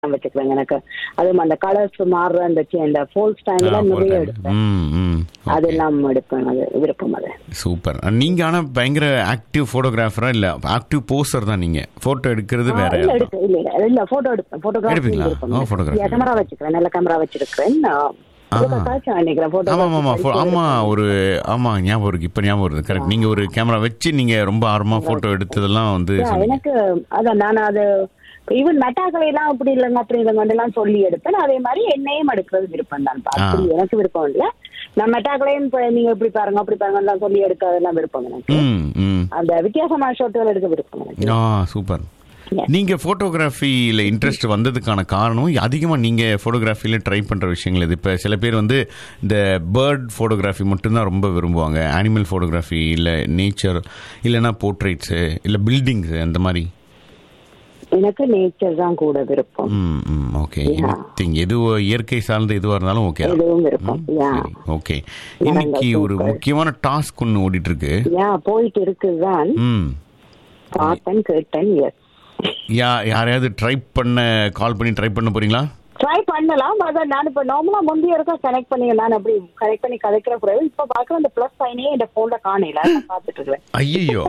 வச்சுக்குவேன் எனக்கு அதுவும் அந்த கலர்ஸ் மாறுற அந்த சி- அந்த ஃபோல்ஸ் டைம்ல நிறைய எடுப்பேன் ம் ம் அதெல்லாம் எடுப்பேன் அது விருப்பம் அது சூப்பர் நீங்க ஆனா பயங்கர ஆக்டிவ் போட்டோகிராஃபரா இல்ல ஆக்டிவ் போஸ்டர் தான் நீங்க போட்டோ எடுக்கிறது வேற இல்ல எடுக்க இல்ல இல்ல இல்ல போட்டோ எடுப்பேன் போட்டோகிராஃபி எடுப்பீங்களா? ஓ, photography. கேமரா வச்சுக்கிறேன் நல்ல கேமரா வச்சிருக்கிறேன் நினைக்கிறேன் ஆமா ஆமா ஆமா போட்டோ ஃபோ- ஆமா ஒரு ஆமா ஞாபகம் இருக்கு இப்ப ஞாபகம் வருது கரெக்ட் நீங்க ஒரு கேமரா வச்சு நீங்க ரொம்ப ஆர்வமா போட்டோ எடுத்ததெல்லாம் வந்து சொன்னீங்க எனக்கு அதான் நான் அது ஈவன் மெட்டாக்களை எல்லாம் அப்படி இல்லைங்க அப்படி இல்லைங்க எல்லாம் சொல்லி எடுப்பேன் அதே மாதிரி என்னையும் எடுக்கிறது விருப்பம் தான் அப்படி எனக்கு விருப்பம் இல்ல நான் மெட்டாக்களையும் இப்ப நீங்க இப்படி பாருங்க அப்படி பாருங்க எல்லாம் சொல்லி எடுக்கிறதெல்லாம் விருப்பம் எனக்கு ம் ம் அந்த வித்தியாசமான ஷோட்டுகள் எடுக்க விருப்பம் எனக்கு ஆ சூப்பர் Yes. நீங்க போட்டோகிராஃபில இன்ட்ரெஸ்ட் வந்ததுக்கான காரணம் அதிகமா நீங்க போட்டோகிராஃபில ட்ரை பண்ற விஷயங்கள் இது இப்ப சில பேர் வந்து இந்த பேர்ட் போட்டோகிராஃபி மட்டும்தான் ரொம்ப விரும்புவாங்க அனிமல் போட்டோகிராஃபி இல்ல நேச்சர் இல்லைன்னா போர்ட்ரேட்ஸ் இல்ல பில்டிங்ஸ் அந்த மாதிரி எனக்கு நேச்சர் தான் கூட விருப்பம் ம் ம் ஓகே Yeah. திங் எது இயற்கை சார்ந்த எதுவா இருந்தாலும் ஓகே எதுவும் விருப்பம் யா ஓகே இன்னைக்கு ஒரு முக்கியமான டாஸ்க் ஒன்று ஓடிட்டு இருக்கு யா போயிட்டு இருக்குதான் ம் பார்த்தேன் கேட்டேன் எஸ் யா யாரையாவது ட்ரை பண்ண கால் பண்ணி ட்ரை பண்ண போறீங்களா ட்ரை பண்ணலாம் அதான் நான் இப்ப நார்மலா முந்தைய இருக்கா கனெக்ட் பண்ணி நான் அப்படி கனெக்ட் பண்ணி கதைக்கிற பிறகு இப்ப பாக்குற அந்த பிளஸ் சைனே இந்த போன்ல காணல நான் பாத்துட்டு இருக்கேன் ஐயோ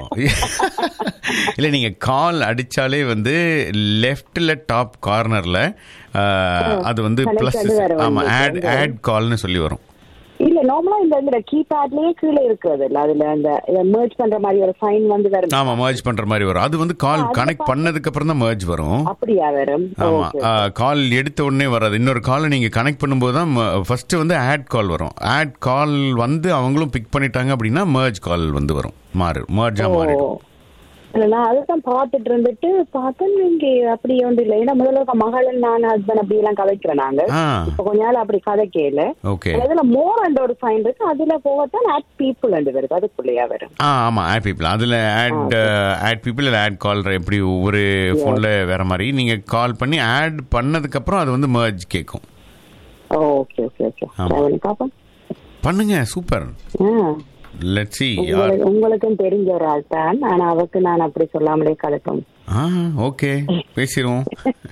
இல்ல நீங்க கால் அடிச்சாலே வந்து லெஃப்ட்ல டாப் கார்னர்ல அது வந்து connect பிளஸ் அது வேற ஆமா வந்து ஆட் ஆட் கால்னு சொல்லி வரும் இல்ல நார்மலா இந்த இந்த கீபேட்லயே கீழே இருக்கிறது இல்ல அதுல அந்த மெர்ஜ் பண்ற மாதிரி ஒரு சைன் வந்து வரும் ஆமா மர்ஜ் பண்ற மாதிரி வரும் அது வந்து கால் கனெக்ட் பண்ணதுக்கு அப்புறம் தான் மர்ஜ் வரும் அப்படியா வரும் ஆமா Okay. கால் எடுத்த உடனே வராது இன்னொரு காலை நீங்க கனெக்ட் பண்ணும்போது தான் ஃபர்ஸ்ட் வந்து ஆட் கால் வரும் ஆட் கால் வந்து அவங்களும் பிக் பண்ணிட்டாங்க அப்படின்னா மர்ஜ் கால் வந்து வரும் மாறு மர்ஜா மாறிடும் இல்ல நான் அதுதான் பாத்துட்டு இருந்துட்டு பார்த்தேன் இங்க அப்படி ஒன்று இல்லை ஏன்னா முதல்ல இருக்க மகள் நான் ஹஸ்பண்ட் அப்படி எல்லாம் கதைக்கிறோம் நாங்க ஆ இப்ப கொஞ்ச நாள் அப்படி கதைக்கல ஓகே அதுல மோர் அண்ட் ஒரு சைன் இருக்கு அதுல போகத்தான் ஆட் பீப்புள் ரெண்டு வருது அதுக்குள்ளேயா வரும் ஆ ஆமா ஆட் பீப்புள் அதுல ஆட் ஆட் பீப்புள் இல்லை ஆட் கால் எப்படி ஒவ்வொரு ஃபோன்ல வேற மாதிரி நீங்க கால் பண்ணி ஆட் பண்ணதுக்கு அப்புறம் அது வந்து மர்ஜ் கேட்கும் ஓகே ஓகே ஓகே ஆமா. பாப்போம் பண்ணுங்க சூப்பர் ஆ லெட் சி உங்களுக்கு- உங்களுக்கும் தெரிஞ்ச ஒரு ஆள் தான் ஆனா அவருக்கு நான் அப்படி சொல்லாமலே கலப்போம் ஆ ஓகே பேசிடுவோம்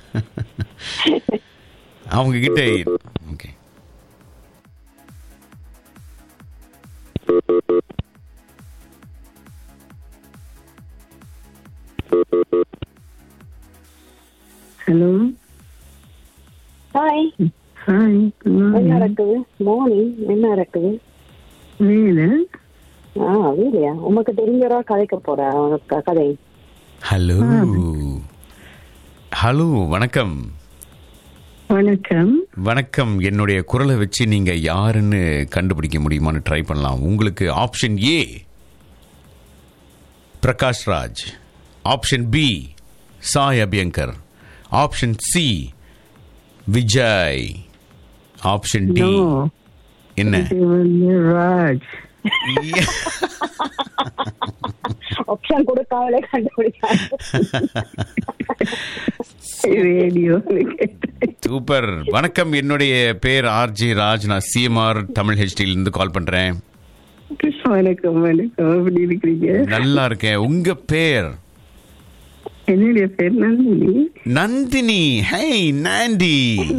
அவங்க கிட்ட ஓகே ஹலோ ஹாய் ஹாய் என்ன நடக்குது மார்னிங் என்ன நடக்குது வேலை ஆ வீலையா உமக்கு தெரிஞ்சவரா கதைக்க போற உனக்கு கதை ஹலோ ஹலோ வணக்கம் வணக்கம் வணக்கம் என்னுடைய குரலை வச்சு நீங்க யாருன்னு கண்டுபிடிக்க முடியுமான்னு ட்ரை பண்ணலாம் உங்களுக்கு option A Prakash Raj option B Sai Abhyankar option C Vijay option D no என்ன இது வந்து ராஜ் ஆப்ஷன் கொடுக்காமலே கண்டுபிடிச்சாங்க ரேடியோ சூப்பர் வணக்கம் என்னுடைய பேர் ஆர்ஜி ராஜ் நான் சிஎம்ஆர் தமிழ் ஹெச்டில இருந்து கால் பண்றேன் வணக்கம் வணக்கம் எப்படி இருக்கிறீங்க நல்லா இருக்கேன் உங்க பேர் என்னுடைய பேர் Nandini Nandini hey Nandy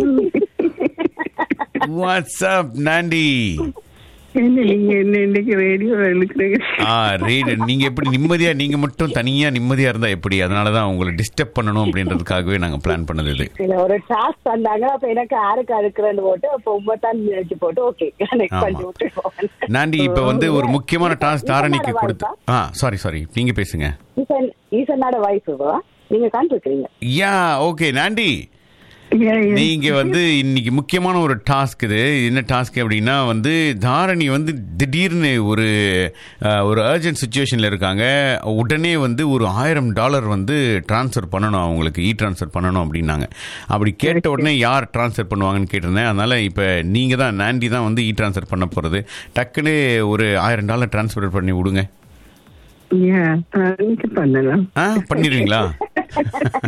what's up Nandy என்ன நீங்க என்ன இன்னைக்கு ரேடியோ இருக்கிறீங்க ஆ ரேடு நீங்க எப்படி நிம்மதியா நீங்க மட்டும் தனியா நிம்மதியா இருந்தா எப்படி அதனாலதான் உங்களை டிஸ்டர்ப் பண்ணணும் அப்படின்றதுக்காகவே நாங்க பிளான் பண்ணது இது இல்ல ஒரு டாஸ்க் தந்தாங்க அப்ப எனக்கு யாருக்கு அறுக்கிறேன்னு போட்டு அப்ப உண்மைத்தான் நினைச்சு போட்டு ஓகே கனெக்ட் ஆமா. பண்ணி விட்டு நாண்டி இப்ப வந்து ஒரு முக்கியமான டாஸ்க் தாரணிக்கு கொடுத்து ஆ சாரி சாரி நீங்க பேசுங்க ஈசன் ஈசனோட வைஃபுவா நீங்க கண்டிருக்கீங்க யா ஓகே நாண்டி நீங்க வந்து இன்னைக்கு முக்கியமான ஒரு டாஸ்க் இது என்ன டாஸ்க் அப்படின்னா வந்து தாரணி வந்து திடீர்னு ஒரு அஹ், ஒரு அர்ஜென்ட் சுச்சுவேஷன்ல இருக்காங்க உடனே வந்து ஒரு ஆயிரம் டாலர் வந்து ட்ரான்ஸ்ஃபர் பண்ணணும் அவங்களுக்கு இ ட்ரான்ஸ்ஃபர் பண்ணணும் அப்படின்னாங்க அப்படி கேட்ட உடனே யார் ட்ரான்ஸ்ஃபர் பண்ணுவாங்கன்னு கேட்டிருந்தேன் அதனால இப்ப நீங்க தான் நாண்டி தான் வந்து இ ட்ரான்ஸ்ஃபர் பண்ண போறது டக்குன்னு ஒரு ஆயிரம் டாலர் ட்ரான்ஸ்ஃபர் பண்ணி விடுங்க இன்னைக்கு பண்ணலாம் ஆ பண்ணிடுவீங்களா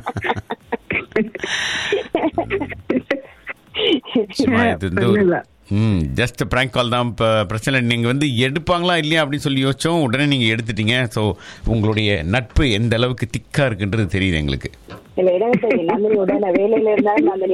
சும்மா இது வந்து ஒரு பண்ணலாம். ம் ஜஸ்ட் ப்ராங்க் கால் தான் இப்போ பிரச்சனை இல்லை. நீங்க வந்து எடுப்பாங்களா இல்லையா அப்படின்னு சொல்லி யோசிச்சோம் உடனே நீங்க எடுத்துட்டீங்க ஸோ உங்களுடைய நட்பு எந்த அளவுக்கு திக்கா இருக்குன்றது தெரியுது எங்களுக்கு இல்ல எனக்கு தெரியும். நான் உடனே வேலையில இருந்தாலும் நான்